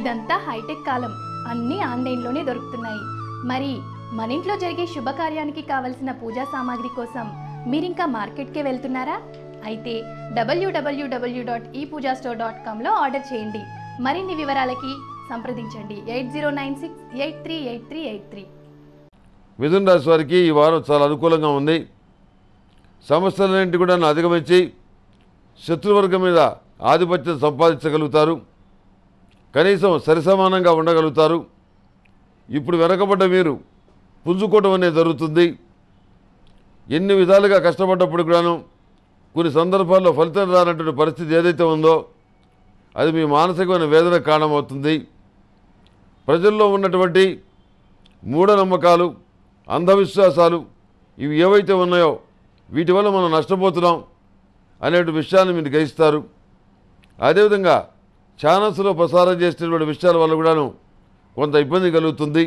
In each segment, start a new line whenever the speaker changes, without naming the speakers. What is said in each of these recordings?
ఇదంతా హైటెక్ కాలం అన్నీ ఆన్లైన్లోనే దొరుకుతున్నాయి మరి మన ఇంట్లో జరిగే శుభకార్యానికి కావలసిన పూజా సామాగ్రి కోసం మీరింకా మార్కెట్కే వెళ్తున్నారా అయితే డబ్ల్యూడబ్ల్యూడబ్ల్యూ dot e Pooja store dot కామ్లో ఆర్డర్ చేయండి మరిన్ని వివరాలకి సంప్రదించండి eight zero nine six eight three eight three eight three
మిథున రాశి వారికి ఈ వారం చాలా అనుకూలంగా ఉంది సమస్యలన్నింటి కూడా అధిగమించి శత్రువర్గం మీద ఆధిపత్యం సంపాదించగలుగుతారు కనీసం సరిసమానంగా ఉండగలుగుతారు ఇప్పుడు వెనకబడ్డ మీరు పుంజుకోవడం అనేది జరుగుతుంది ఎన్ని విధాలుగా కష్టపడ్డప్పుడు కూడాను కొన్ని సందర్భాల్లో ఫలితం రానటువంటి పరిస్థితి ఏదైతే ఉందో అది మీ మానసికమైన వేదన కారణమవుతుంది ప్రజల్లో ఉన్నటువంటి మూఢనమ్మకాలు అంధవిశ్వాసాలు ఇవి ఏవైతే ఉన్నాయో వీటి వల్ల మనం నష్టపోతున్నాం అనే విషయాన్ని మీరు గ్రహిస్తారు అదేవిధంగా ఛానల్స్లో ప్రసారం చేసినటువంటి విషయాల వల్ల కూడాను కొంత ఇబ్బంది కలుగుతుంది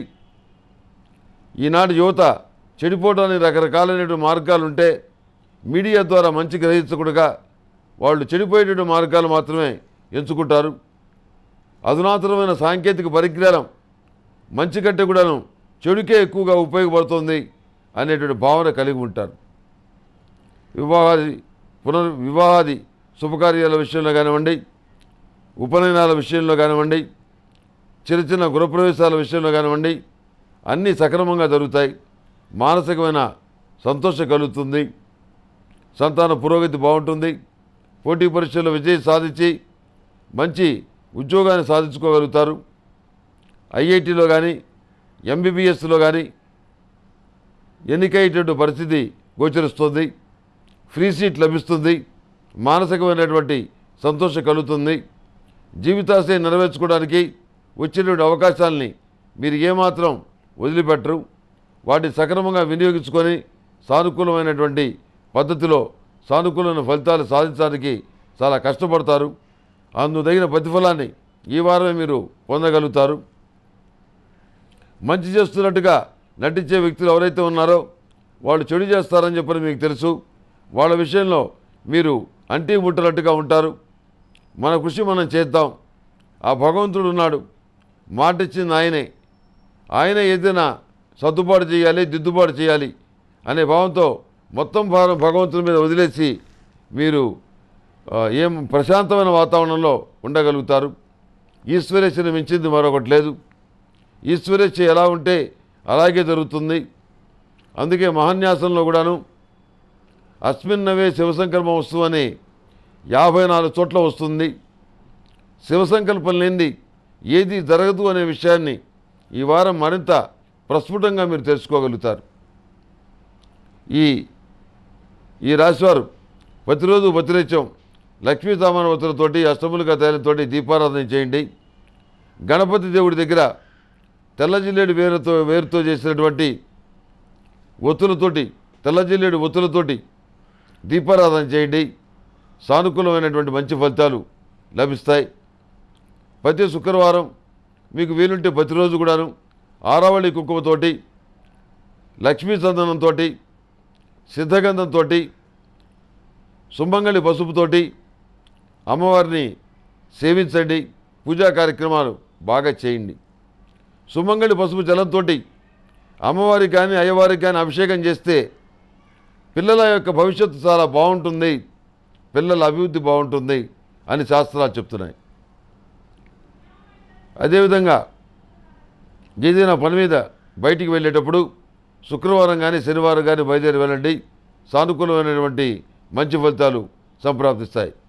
ఈనాటి యువత చెడిపోవడానికి రకరకాలైనటువంటి మార్గాలు ఉంటే మీడియా ద్వారా మంచి గ్రహించకుండా వాళ్ళు చెడిపోయేటువంటి మార్గాలు మాత్రమే ఎంచుకుంటారు అధునాతనమైన సాంకేతిక పరిజ్ఞానం మంచి కంటే కూడాను చెడుకే ఎక్కువగా ఉపయోగపడుతుంది అనేటువంటి భావన కలిగి ఉంటారు వివాహాది పునర్ వివాహాది శుభకార్యాల విషయంలో కానివ్వండి ఉపనయనాల విషయంలో కానివ్వండి చిన్న చిన్న గృహప్రవేశాల విషయంలో కానివ్వండి అన్నీ సక్రమంగా జరుగుతాయి మానసికమైన సంతోషం కలుగుతుంది సంతాన పురోగతి బాగుంటుంది పోటీ పరీక్షల్లో విజయం సాధించి మంచి ఉద్యోగాన్ని సాధించుకోగలుగుతారు ఐఐటిలో కానీ ఎంబీబీఎస్లో కానీ ఎన్నికయ్యేటువంటి పరిస్థితి గోచరిస్తుంది ఫ్రీ సీట్ లభిస్తుంది మానసికమైనటువంటి సంతోషం కలుగుతుంది జీవితాశయం నెరవేర్చుకోవడానికి వచ్చినటువంటి అవకాశాలని మీరు ఏమాత్రం వదిలిపెట్టరు వాటిని సక్రమంగా వినియోగించుకొని సానుకూలమైనటువంటి పద్ధతిలో సానుకూలమైన ఫలితాలు సాధించడానికి చాలా కష్టపడతారు అందుదగిన ప్రతిఫలాన్ని ఈ వారమే మీరు పొందగలుగుతారు మంచి చేస్తున్నట్టుగా నటించే వ్యక్తులు ఎవరైతే ఉన్నారో వాళ్ళు చెడు చేస్తారని చెప్పని మీకు తెలుసు వాళ్ళ విషయంలో మీరు అంటీ ముట్టనట్టుగా ఉంటారు మన కృషి మనం చేద్దాం ఆ భగవంతుడు ఉన్నాడు మాట ఇచ్చింది ఆయనే ఆయన ఏదైనా సర్దుబాటు చేయాలి దిద్దుబాటు చేయాలి అనే భావంతో మొత్తం భారం భగవంతుని మీద వదిలేసి మీరు ఆ, ఏం ప్రశాంతమైన వాతావరణంలో ఉండగలుగుతారు ఈశ్వరేశ్వరం మించింది మరొకటి లేదు ఈశ్వరేచ్ఛ ఎలా ఉంటే అలాగే జరుగుతుంది అందుకే మహాన్యాసంలో కూడాను అస్మిన్నవే శివసంకల్పం వస్తువని యాభై నాలుగు చోట్ల వస్తుంది శివసంకల్పం లేనిది ఏది జరగదు అనే విషయాన్ని ఈ వారం మరింత ప్రస్ఫుటంగా మీరు తెలుసుకోగలుగుతారు ఈ ఈ రాశివారు ప్రతిరోజు ప్రతినిత్యం లక్ష్మీ సామానవతులతోటి అష్టములుగా తైలంతోటి దీపారాధన చేయండి గణపతి దేవుడి దగ్గర తెల్ల జిల్లేడు వేరుతో వేరుతో చేసినటువంటి ఒత్తులతోటి తెల్ల జిల్లేడు ఒత్తులతోటి దీపారాధన చేయండి సానుకూలమైనటువంటి మంచి ఫలితాలు లభిస్తాయి ప్రతి శుక్రవారం మీకు వీలుంటే ప్రతిరోజు కూడాను ఆరావళి కుంకుమతోటి లక్ష్మీ చందనంతో సిద్ధగంధంతో సుమంగళి పసుపుతోటి అమ్మవారిని సేవించండి పూజా కార్యక్రమాలు బాగా చేయండి సుమంగళి పసుపు జలంతో అమ్మవారికి కానీ అయ్యవారికి కానీ అభిషేకం చేస్తే పిల్లల యొక్క భవిష్యత్తు చాలా బాగుంటుంది పిల్లల అభివృద్ధి బాగుంటుంది అని శాస్త్రాలు చెప్తున్నాయి అదేవిధంగా ఏదైనా పని మీద బయటికి వెళ్ళేటప్పుడు శుక్రవారం కానీ శనివారం కానీ బయలుదేరి వెళ్ళండి సానుకూలమైనటువంటి మంచి ఫలితాలు సంప్రాప్తిస్తాయి